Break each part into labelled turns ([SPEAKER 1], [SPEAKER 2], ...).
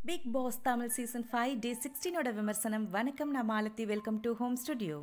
[SPEAKER 1] big Boss Tamil season five day சிக்ஸ்டீனோட விமர்சனம் வணக்கம் நான் Malathi welcome to home studio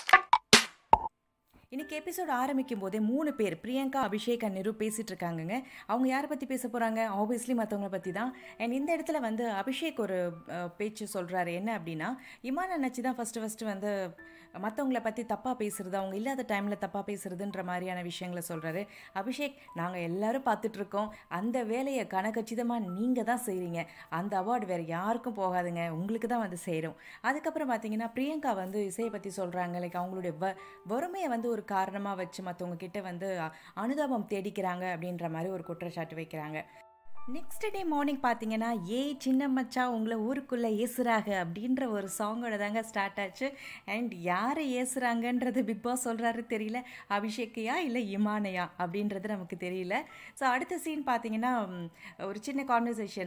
[SPEAKER 1] இன்னைக்கு எபிசோட் ஆரம்பிக்கும் போதே மூணு பேர் பிரியங்கா அபிஷேக் அண்ட் நிரு பேசிட்டு இருக்காங்கங்க அவங்க யாரை பற்றி பேச போகிறாங்க ஆப்வியஸ்லி மற்றவங்கள பற்றி தான் அண்ட் இந்த இடத்துல வந்து அபிஷேக் ஒரு அஹ், பேச்சு சொல்கிறாரு என்ன அப்படின்னா இமான் அண்ணாச்சி தான் ஃபஸ்ட்டு ஃபஸ்ட்டு வந்து மற்றவங்கள பற்றி தப்பாக பேசுறது அவங்க இல்லாத டைமில் தப்பாக பேசுறதுன்ற மாதிரியான விஷயங்களை சொல்கிறாரு அபிஷேக் நாங்கள் எல்லாரும் பார்த்துட்ருக்கோம் அந்த வேலையை கணக்கச்சிதமாக நீங்கள் தான் செய்கிறீங்க அந்த அவார்டு வேறு யாருக்கும் போகாதுங்க உங்களுக்கு தான் வந்து சேரும் அதுக்கப்புறம் பார்த்தீங்கன்னா பிரியங்கா வந்து இசையை பற்றி சொல்கிறாங்க லைக் அவங்களுடைய வ வறுமையை வந்து ஒரு காரணமாக வச்சு மற்றவங்க கிட்ட வந்து அ- அனுதாபம் தேடிக்கிறாங்க அப்படின்ற மாதிரி ஒரு குற்றச்சாட்டு வைக்கிறாங்க நெக்ஸ்ட் டே மார்னிங் பார்த்தீங்கன்னா ஏ சின்ன மச்சா உங்களை ஊருக்குள்ளே ஏசுறாங்க அப்படின்ற ஒரு சாங்கோட தாங்க ஸ்டார்ட் ஆச்சு அண்ட் யார் ஏசுறாங்கன்றது பிக் பாஸ் சொல்கிறாரு தெரியல அபிஷேக்கையா இல்லை இமானையா அப்படின்றது நமக்கு தெரியல ஸோ அடுத்த சீன் பார்த்தீங்கன்னா ம், ஒரு சின்ன கான்வர்சேஷன்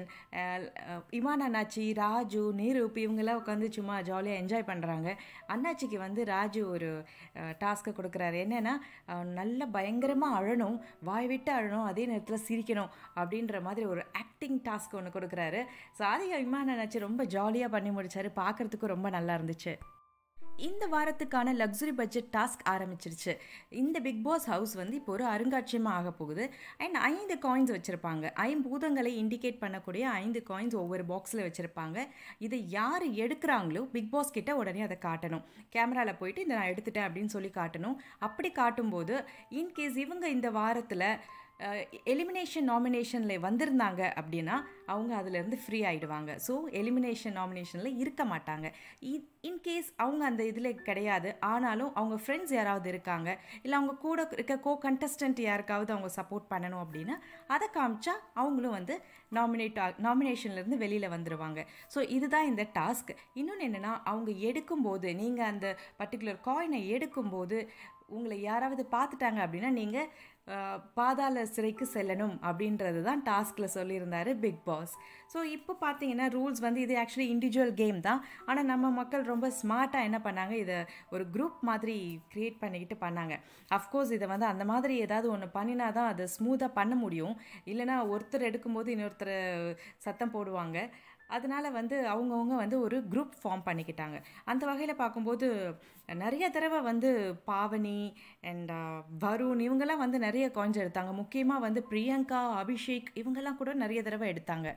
[SPEAKER 1] இமான் அண்ணாச்சி ராஜு நீரூப் இவங்கெல்லாம் உட்காந்து சும்மா ஜாலியாக என்ஜாய் பண்ணுறாங்க அண்ணாச்சிக்கு வந்து ராஜு ஒரு டாஸ்க்கை கொடுக்குறாரு என்னென்னா நல்ல பயங்கரமாக அழணும் வாய் விட்டு அழணும் அதே நேரத்தில் சிரிக்கணும் அப்படின்ற மாதிரி ஒரு ஆக்டிங் டாஸ்க் ஒன்று கொடுக்குறாரு ஸோ அதை விமான அண்ணாச்சி ரொம்ப ஜாலியாக பண்ணி முடிச்சாரு பார்க்குறதுக்கும் ரொம்ப நல்லா இருந்துச்சு இந்த வாரத்துக்கான லக்ஸுரி பட்ஜெட் டாஸ்க் ஆரம்பிச்சிருச்சு இந்த பிக் பாஸ் ஹவுஸ் வந்து இப்போ ஒரு அருங்காட்சியமாக ஆக போகுது அண்ட் ஐந்து காயின்ஸ் வச்சுருப்பாங்க ஐம்பூதங்களை இண்டிகேட் பண்ணக்கூடிய ஐந்து காயின்ஸ் ஒவ்வொரு பாக்ஸில் வச்சுருப்பாங்க இதை யார் எடுக்கிறாங்களோ பிக் பாஸ் கிட்ட உடனே அதை காட்டணும் கேமராவில் போயிட்டு இதை நான் எடுத்துட்டேன் அப்படின்னு சொல்லி காட்டணும் அப்படி காட்டும்போது இன்கேஸ் இவங்க இந்த வாரத்தில் எலிமினேஷன் நாமினேஷனில் வந்திருந்தாங்க அப்படின்னா அவங்க அதிலேருந்து ஃப்ரீ ஆகிடுவாங்க ஸோ எலிமினேஷன் நாமினேஷனில் இருக்க மாட்டாங்க இன்கேஸ் அவங்க அந்த இதில் கிடையாது ஆனாலும் அவங்க ஃப்ரெண்ட்ஸ் யாராவது இருக்காங்க இல்லை அவங்க கூட இருக்க கோ கண்டஸ்டன்ட் யாருக்காவது அவங்க சப்போர்ட் பண்ணணும் அப்படின்னா அதை காமிச்சா அவங்களும் வந்து நாமினேட் நாமினேஷன்லேருந்து வெளியில் வந்துடுவாங்க ஸோ இதுதான் இந்த டாஸ்க் இன்னொன்று என்னென்னா அவங்க எடுக்கும்போது நீங்கள் அந்த பர்டிகுலர் காயினை எடுக்கும்போது உங்களை யாராவது பார்த்துட்டாங்க அப்படின்னா நீங்கள் பாதாள சிறைக்கு செல்லணும் அப்படின்றது தான் டாஸ்கில் சொல்லியிருந்தாரு பிக் பாஸ் ஸோ இப்போ பார்த்தீங்கன்னா ரூல்ஸ் வந்து இது ஆக்சுவலி இண்டிவிஜுவல் கேம் தான் ஆனால் நம்ம மக்கள் ரொம்ப ஸ்மார்ட்டாக என்ன பண்ணாங்க இதை ஒரு குரூப் மாதிரி க்ரியேட் பண்ணிக்கிட்டு பண்ணாங்க அஃப்கோர்ஸ் இதை வந்து அந்த மாதிரி ஏதாவது ஒன்று பண்ணினா தான் அதை ஸ்மூத்தாக பண்ண முடியும் இல்லைனா ஒருத்தர் எடுக்கும்போது இன்னொருத்தர் சத்தம் போடுவாங்க அதனால வந்து அவங்கவுங்க வந்து ஒரு குரூப் ஃபார்ம் பண்ணிக்கிட்டாங்க அந்த வகையில் பார்க்கும்போது நிறைய தடவை வந்து பாவனி அண்ட் வருண் இவங்கெல்லாம் வந்து நிறைய காயின்ஸ் எடுத்தாங்க முக்கியமாக வந்து பிரியங்கா அபிஷேக் இவங்கெல்லாம் கூட நிறைய தடவை எடுத்தாங்க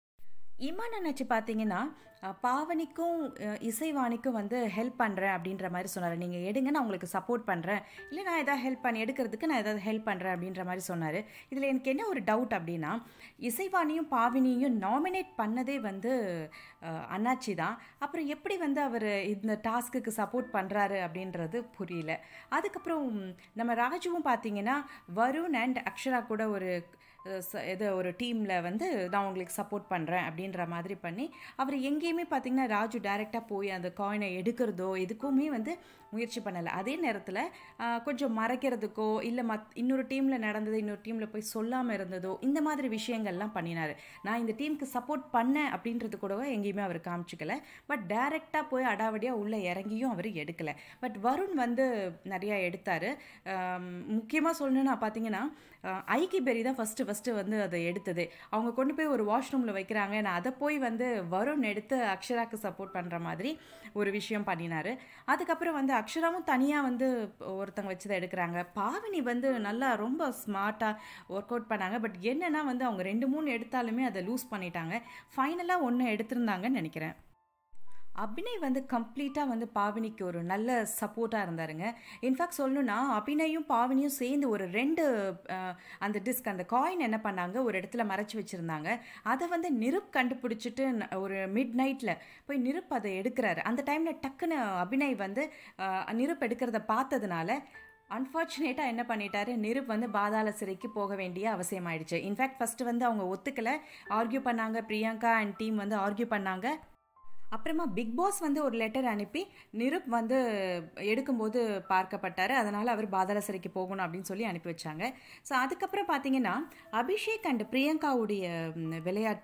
[SPEAKER 1] இமான் அண்ணாச்சி பார்த்தீங்கன்னா அஹ், பாவனிக்கும் அஹ், இசைவாணிக்கும் வந்து ஹெல்ப் பண்ணுறேன் அப்படின்ற மாதிரி சொன்னார் நீங்கள் எடுங்க நான் உங்களுக்கு சப்போர்ட் பண்ணுறேன் இல்லை நான் எதாவது ஹெல்ப் பண்ணி எடுக்கிறதுக்கு நான் ஏதாவது ஹெல்ப் பண்ணுறேன் அப்படின்ற மாதிரி சொன்னார் இதில் எனக்கு என்ன ஒரு டவுட் அப்படின்னா இசைவாணியும் பாவினியும் நாமினேட் பண்ணதே வந்து அஹ், அண்ணாச்சி தான் அப்புறம் எப்படி வந்து அவர் இந்த டாஸ்க்குக்கு சப்போர்ட் பண்ணுறாரு அப்படின்றது புரியல அதுக்கப்புறம் நம்ம ராஜுவும் பார்த்தீங்கன்னா வருண் அண்ட் அக்ஷரா கூட ஒரு அஹ் ச- இது ஒரு டீமில் வந்து நான் உங்களுக்கு சப்போர்ட் பண்ணுறேன் அப்படின்ற மாதிரி பண்ணி அவர் எங்கேயுமே பார்த்தீங்கன்னா ராஜு டைரெக்டாக போய் அந்த காயினை எடுக்கிறதோ எதுக்குமே வந்து முயற்சி பண்ணலை அதே நேரத்தில் கொஞ்சம் மறைக்கிறதுக்கோ இல்லை மத் இன்னொரு டீமில் நடந்தது இன்னொரு டீமில் போய் சொல்லாமல் இருந்ததோ இந்த மாதிரி விஷயங்கள்லாம் பண்ணினார் நான் இந்த டீமுக்கு சப்போர்ட் பண்ணேன் அப்படின்றது கூடவோ எங்கேயுமே அவர் காமிச்சிக்கல பட் டைரெக்டாக போய் அடாவடியாக உள்ளே இறங்கியும் அவர் எடுக்கலை பட் வருண் வந்து நிறையா எடுத்தார் முக்கியமாக சொல்லணும்னா பார்த்தீங்கன்னா அஹ், ஐக்கி பெரி தான் ஃபஸ்ட்டு ஃபஸ்ட்டு வந்து அதை எடுத்தது அவங்க கொண்டு போய் ஒரு வாஷ்ரூமில் வைக்கிறாங்க நான் அதை போய் வந்து வருண் எடுத்து அக்ஷராக்கு சப்போர்ட் பண்ணுற மாதிரி ஒரு விஷயம் பண்ணினார் அதுக்கப்புறம் வந்து அக்ஷராவும் தனியாக வந்து ஒருத்தங்க வச்சு தான் எடுக்கிறாங்க பாவினி வந்து நல்லா ரொம்ப ஸ்மார்ட்டாக ஒர்க் அவுட் பண்ணாங்க பட் என்னன்னா வந்து அவங்க ரெண்டு மூணு எடுத்தாலுமே அதை லூஸ் பண்ணிட்டாங்க ஃபைனலாக ஒன்று எடுத்திருந்தாங்கன்னு நினைக்கிறேன் அபிநய் வந்து கம்ப்ளீட்டாக வந்து பாவினிக்கு ஒரு நல்ல சப்போர்ட்டாக இருந்தாருங்க இன்ஃபேக்ட் சொல்லணும்னா அபிநயும் பாவினியும் சேர்ந்து ஒரு ரெண்டு அஹ், அந்த டிஸ்க் அந்த காயின் என்ன பண்ணாங்க ஒரு இடத்துல மறைச்சு வச்சுருந்தாங்க அதை வந்து நிருப் கண்டுபிடிச்சிட்டு ந- ஒரு மிட் நைட்டில் போய் நிருப் அதை எடுக்கிறாரு அந்த டைமில் டக்குன்னு அபிநய் வந்து அஹ், நிருப் எடுக்கிறத பார்த்ததுனால அன்ஃபார்ச்சுனேட்டாக என்ன பண்ணிட்டாரு நிருப் வந்து பாதாள சிறைக்கு போக வேண்டிய அவசியம் ஆயிடுச்சு இன்ஃபேக்ட் ஃபஸ்ட்டு வந்து அவங்க ஒத்துக்கலை ஆர்கியூ பண்ணாங்க பிரியங்கா அண்ட் டீம் வந்து ஆர்கியூ பண்ணாங்க அப்புறமா பிக் பாஸ் வந்து ஒரு லெட்டர் அனுப்பி நிருப் வந்து எடுக்கும்போது பார்க்கப்பட்டார் அதனால் அவர் பாதாள சிறைக்கு போகணும் அப்படின்னு சொல்லி அனுப்பி வச்சாங்க ஸோ அதுக்கப்புறம் பார்த்தீங்கன்னா அபிஷேக் அண்ட் பிரியங்காவுடைய ம், விளையாட்டு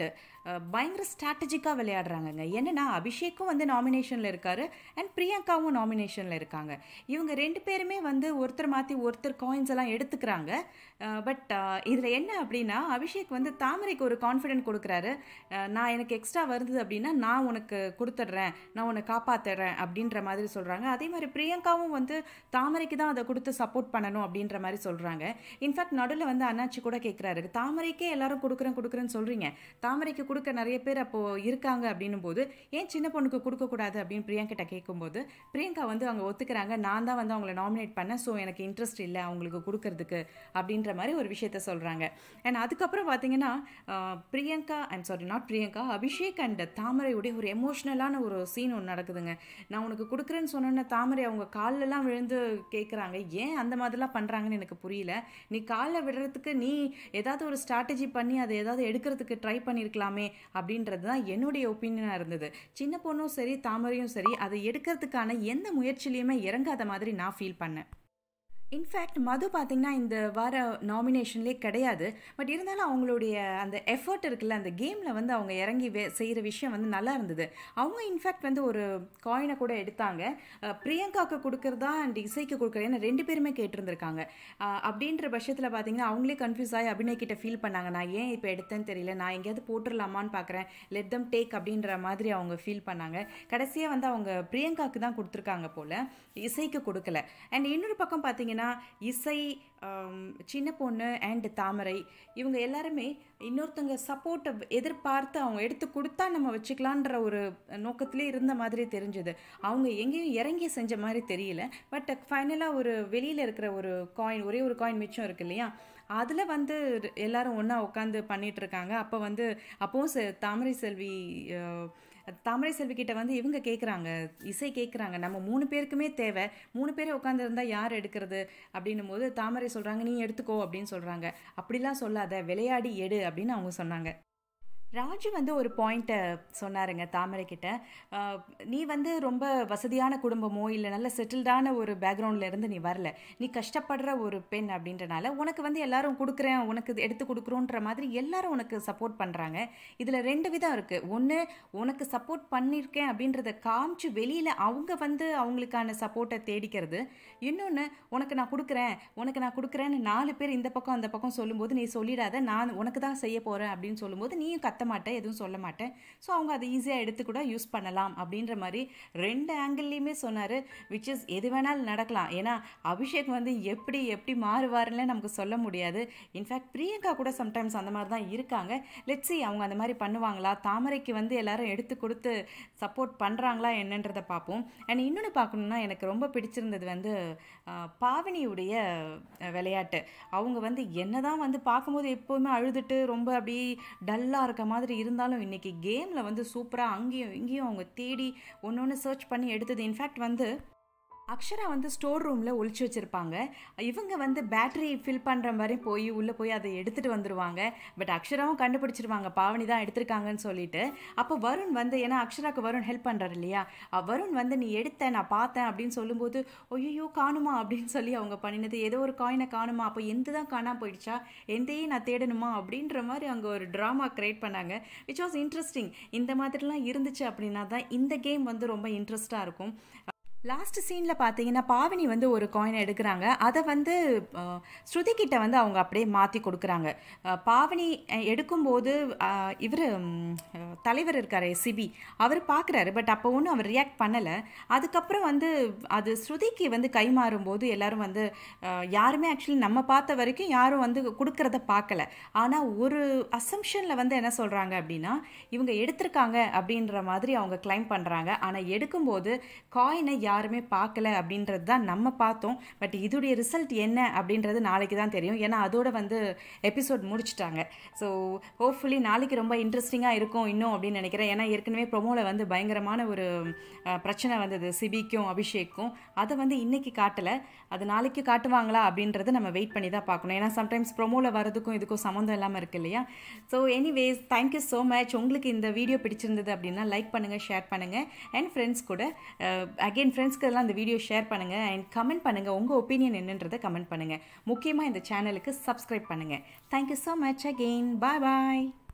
[SPEAKER 1] அஹ், பயங்கர ஸ்ட்ராட்டஜிக்காக விளையாடுறாங்கங்க என்னன்னா அபிஷேக்கும் வந்து நாமினேஷனில் இருக்காரு அண்ட் பிரியங்காவும் நாமினேஷனில் இருக்காங்க இவங்க ரெண்டு பேருமே வந்து ஒருத்தர் மாற்றி ஒருத்தர் காயின்ஸ் எல்லாம் எடுத்துக்கிறாங்க பட் இதில் என்ன அப்படின்னா அபிஷேக் வந்து தாமரைக்கு ஒரு கான்ஃபிடென்ட் கொடுக்குறாரு அஹ், நான் எனக்கு எக்ஸ்ட்ரா வருது அப்படின்னா நான் உனக்கு கொடுத்துட்றேன் நான் உன்னை காப்பாற்றுறேன் அப்படின்ற மாதிரி சொல்கிறாங்க அதே மாதிரி பிரியங்காவும் வந்து தாமரைக்கு தான் அதை கொடுத்து சப்போர்ட் பண்ணணும் அப்படின்ற மாதிரி சொல்கிறாங்க இன்ஃபேக்ட் நடுவில் வந்து அண்ணாச்சி கூட கேட்குறாரு தாமரைக்கே எல்லாரும் கொடுக்குறேன் கொடுக்குறேன்னு சொல்கிறீங்க தாமரைக்கு கொடுக்க நிறைய பேர் அப்போது இருக்காங்க அப்படின்னும் போது ஏன் சின்ன பொண்ணுக்கு கொடுக்கக்கூடாது அப்படின்னு பிரியங்கிட்ட கேட்கும்போது பிரியங்கா வந்து அவங்க ஒத்துக்கிறாங்க நான் தான் வந்து அவங்கள நாமினேட் பண்ணேன் ஸோ எனக்கு இன்ட்ரெஸ்ட் இல்லை அவங்களுக்கு கொடுக்கறதுக்கு அப்படின்ற மாதிரி ஒரு விஷயத்த சொல்கிறாங்க அண்ட் அதுக்கப்புறம் பார்த்தீங்கன்னா ah, Priyanka I'm sorry not Priyanka Abhishek and தாமரையுடைய ஒரு எமோஷ்னலான ஒரு சீன் ஒன்று நடக்குதுங்க நான் உனக்கு கொடுக்குறேன்னு சொன்னோன்னே தாமரை அவங்க கால்லெல்லாம் விழுந்து கேட்குறாங்க ஏன் அந்த மாதிரிலாம் பண்ணுறாங்கன்னு எனக்கு புரியல நீ காலில் விடுறதுக்கு நீ ஏதாவது ஒரு ஸ்ட்ராட்டஜி பண்ணி அதை ஏதாவது எடுக்கிறதுக்கு ட்ரை பண்ணியிருக்கலாமே அப்படின்றது தான் என்னுடைய ஒப்பீனியனாக இருந்தது சின்ன பொண்ணும் சரி தாமரையும் சரி அதை எடுக்கிறதுக்கான எந்த முயற்சியிலையுமே இறங்காத மாதிரி நான் ஃபீல் பண்ணேன் இன்ஃபேக்ட் மது பார்த்தீங்கன்னா இந்த வார நாமினேஷன்லேயே கிடையாது பட் இருந்தாலும் அவங்களுடைய அந்த எஃபர்ட் இருக்குல்ல அந்த கேமில் வந்து அவங்க இறங்கி வே செய்கிற விஷயம் வந்து நல்லா இருந்தது அவங்க இன்ஃபேக்ட் வந்து ஒரு காயினை கூட எடுத்தாங்க அஹ், பிரியங்காவுக்கு கொடுக்குறதா அண்ட் இசைக்கு கொடுக்குறது ஏன்னா ரெண்டு பேருமே கேட்டிருந்திருக்காங்க அஹ், அப்படின்ற பட்சத்தில் பார்த்தீங்கன்னா அவங்களே கன்ஃபியூஸ் ஆகி அபிநய் கிட்ட ஃபீல் பண்ணாங்க நான் ஏன் இப்போ எடுத்தேன்னு தெரியல நான் எங்கேயாவது போட்டுடலாமான்னு பார்க்குறேன் லெட் தம் டேக் அப்படின்ற மாதிரி அவங்க ஃபீல் பண்ணாங்க கடைசியாக வந்து அவங்க பிரியங்காவுக்கு தான் கொடுத்துருக்காங்க போல் இசைக்கு கொடுக்கல அண்ட் இன்னொரு பக்கம் பார்த்தீங்கன்னா இசை ஆம், சின்ன பொண்ணு அண்ட் தாமரை இவங்க எல்லாருமே இன்னொருத்தவங்க சப்போர்ட்டை எதிர்பார்த்து அவங்க எடுத்து கொடுத்தா நம்ம வச்சுக்கலான்ற ஒரு நோக்கத்திலே இருந்த மாதிரி தெரிஞ்சது அவங்க எங்கேயும் இறங்கி செஞ்ச மாதிரி தெரியல பட் ஃபைனலாக ஒரு வெளியில் இருக்கிற ஒரு காயின் ஒரே ஒரு காயின் மிச்சம் இருக்கு இல்லையா அதில் வந்து எல்லாரும் ஒன்றா உட்காந்து பண்ணிட்டு இருக்காங்க அப்போ வந்து அப்போவும் செ- தாமரை செல்வி அஹ், தாமரை செல்வி கிட்ட வந்து இவங்க கேட்குறாங்க இசை கேட்குறாங்க நம்ம மூணு பேருக்குமே தேவை மூணு பேரே உட்காந்துருந்தா யார் எடுக்கிறது அப்படின்னும் போது தாமரை சொல்கிறாங்க நீ எடுத்துக்கோ அப்படின்னு சொல்கிறாங்க அப்படிலாம் சொல்லாத விளையாடி எடு அப்படின்னு அவங்க சொன்னாங்க ராஜு வந்து ஒரு பாயிண்ட்டை சொன்னாருங்க தாமரை கிட்ட ஆஹ், நீ வந்து ரொம்ப வசதியான குடும்பமோ இல்லை நல்ல செட்டில்டான ஒரு பேக்ரவுண்டில் இருந்து நீ வரல நீ கஷ்டப்படுற ஒரு பெண் அப்படின்றனால உனக்கு வந்து எல்லாரும் கொடுக்குறேன் உனக்கு இது எடுத்து கொடுக்குறோன்ற மாதிரி எல்லாரும் உனக்கு சப்போர்ட் பண்ணுறாங்க இதில் ரெண்டு விதம் இருக்குது ஒன்று உனக்கு சப்போர்ட் பண்ணியிருக்கேன் அப்படின்றத காமிச்சு வெளியில் அவங்க வந்து அவங்களுக்கான சப்போர்ட்டை தேடிக்கிறது இன்னொன்று உனக்கு நான் கொடுக்குறேன் உனக்கு நான் கொடுக்குறேன்னு நாலு பேர் இந்த பக்கம் அந்த பக்கம் சொல்லும்போது நீ சொல்லிடாத நான் உனக்கு தான் செய்ய போகிறேன் அப்படின்னு சொல்லும்போது நீயும் கத்த மாட்டேன் எதுவும் சொல்ல மாட்டேன் ஸோ அவங்க அதை ஈஸியாக எடுத்து கூட யூஸ் பண்ணலாம் அப்படின்ற மாதிரி ரெண்டு ஆங்கிள்லையுமே சொன்னார் விச் இஸ் எது வேணாலும் நடக்கலாம் ஏன்னா அபிஷேக் வந்து எப்படி எப்படி மாறுவாருன்னு நமக்கு சொல்ல முடியாது இன்ஃபேக்ட் பிரியங்கா கூட சம்டைம்ஸ் அந்த மாதிரி தான் இருக்காங்க லெட்ஸி அவங்க அந்த மாதிரி பண்ணுவாங்களா தாமரைக்கு வந்து எல்லாரும் எடுத்து கொடுத்து சப்போர்ட் பண்ணுறாங்களா என்னன்றதை பார்ப்போம் அண்ட் இன்னொன்று பார்க்கணுன்னா எனக்கு ரொம்ப பிடிச்சிருந்தது வந்து ஆஹ், பாவனியுடைய அஹ், விளையாட்டு அவங்க வந்து என்னதான் வந்து பார்க்கும்போது எப்போவுமே அழுதுட்டு ரொம்ப அப்படியே டல்லாக இருக்க மாதிரி இருந்தாலும் இன்னைக்கு கேமில் வந்து சூப்பராக அங்கேயும் இங்கேயும் அவங்க தேடி ஒன்று ஒன்று சர்ச் பண்ணி எடுத்தது இன்ஃபேக்ட் வந்து அக்ஷரா வந்து ஸ்டோர் ரூமில் ஒளிச்சு வச்சுருப்பாங்க இவங்க வந்து பேட்டரி ஃபில் பண்ணுற மாதிரி போய் உள்ளே போய் அதை எடுத்துகிட்டு வந்துடுவாங்க பட் அக்ஷராவும் கண்டுபிடிச்சிருவாங்க பாவனி தான் எடுத்திருக்காங்கன்னு சொல்லிட்டு அப்போ வருண் வந்து ஏன்னா அக்ஷராக்கு வருண் ஹெல்ப் பண்ணுறாரு இல்லையா அஹ் வருண் வந்து நீ எடுத்த நான் பார்த்தேன் அப்படின்னு சொல்லும்போது ஐயோ காணுமா அப்படின்னு சொல்லி அவங்க பண்ணினது ஏதோ ஒரு காயினை காணுமா அப்போ எந்த தான் காணாம போயிடுச்சா எந்தையே நான் தேடணுமா அப்படின்ற மாதிரி அங்கே ஒரு ட்ராமா க்ரியேட் பண்ணாங்க விச் வாஸ் இன்ட்ரெஸ்டிங் இந்த மாதிரிலாம் இருந்துச்சு அப்படின்னா தான் இந்த கேம் வந்து ரொம்ப இன்ட்ரெஸ்டாக இருக்கும் லாஸ்ட் சீனில் பார்த்தீங்கன்னா பாவனி வந்து ஒரு காயினை எடுக்கிறாங்க அதை வந்து அஹ், ஸ்ருதி கிட்ட வந்து அவங்க அப்படியே மாற்றி கொடுக்குறாங்க அஹ், பாவனி அஹ், எடுக்கும்போது இவர் தலைவர் இருக்கார் சிபி அவர் பார்க்குறாரு பட் அப்போ ஒன்றும் அவர் ரியாக்ட் பண்ணலை அதுக்கப்புறம் வந்து அது ஸ்ருதிக்கு வந்து கை மாறும்போது எல்லாரும் வந்து அஹ், யாருமே ஆக்சுவலி நம்ம பார்த்த வரைக்கும் யாரும் வந்து கொடுக்கறத பார்க்கல ஆனால் ஒரு அசம்ஷனில் வந்து என்ன சொல்கிறாங்க அப்படின்னா இவங்க எடுத்திருக்காங்க அப்படின்ற மாதிரி அவங்க கிளைம் பண்ணுறாங்க ஆனால் எடுக்கும்போது காயினை யாருமே பார்க்கல அப்படின்றது தான் நம்ம பார்த்தோம் பட் இதோடைய ரிசல்ட் என்ன அப்படின்றது நாளைக்கு தான் தெரியும் ஏன்னா அதோட வந்து எபிசோட் முடிச்சிட்டாங்க ஸோ ஹோப்ஃபுல்லி நாளைக்கு ரொம்ப இன்ட்ரெஸ்டிங்காக இருக்கும் இன்னும் அப்படின்னு நினைக்கிறேன் ஏன்னா ஏற்கனவே ப்ரொமோவில் வந்து பயங்கரமான ஒரு அஹ், பிரச்சனை வந்தது சிபிக்கும் அபிஷேக்கும் அதை வந்து இன்னைக்கு காட்டலை அது நாளைக்கு காட்டுவாங்களா அப்படின்றத நம்ம வெயிட் பண்ணி தான் பார்க்கணும் ஏன்னா சம்டைம்ஸ் ப்ரொமோவில் வரதுக்கும் இதுக்கும் சம்மந்தம் இல்லாமல் இருக்கு இல்லையா so anyways thank you so much உங்களுக்கு இந்த வீடியோ பிடிச்சிருந்தது அப்படின்னா லைக் பண்ணுங்கள் ஷேர் பண்ணுங்கள் அண்ட் ஃப்ரெண்ட்ஸ் கூட அகெயின் ஃப்ரெண்ட்ஸ்க்கு எல்லாம் இந்த வீடியோ ஷேர் பண்ணுங்கள் அண்ட் கமெண்ட் பண்ணுங்கள் உங்கள் ஒப்பீனியன் என்னன்றதை கமெண்ட் பண்ணுங்கள் முக்கியமாக இந்த சேனலுக்கு சப்ஸ்கிரைப் பண்ணுங்கள் thank you so much again bye பாய்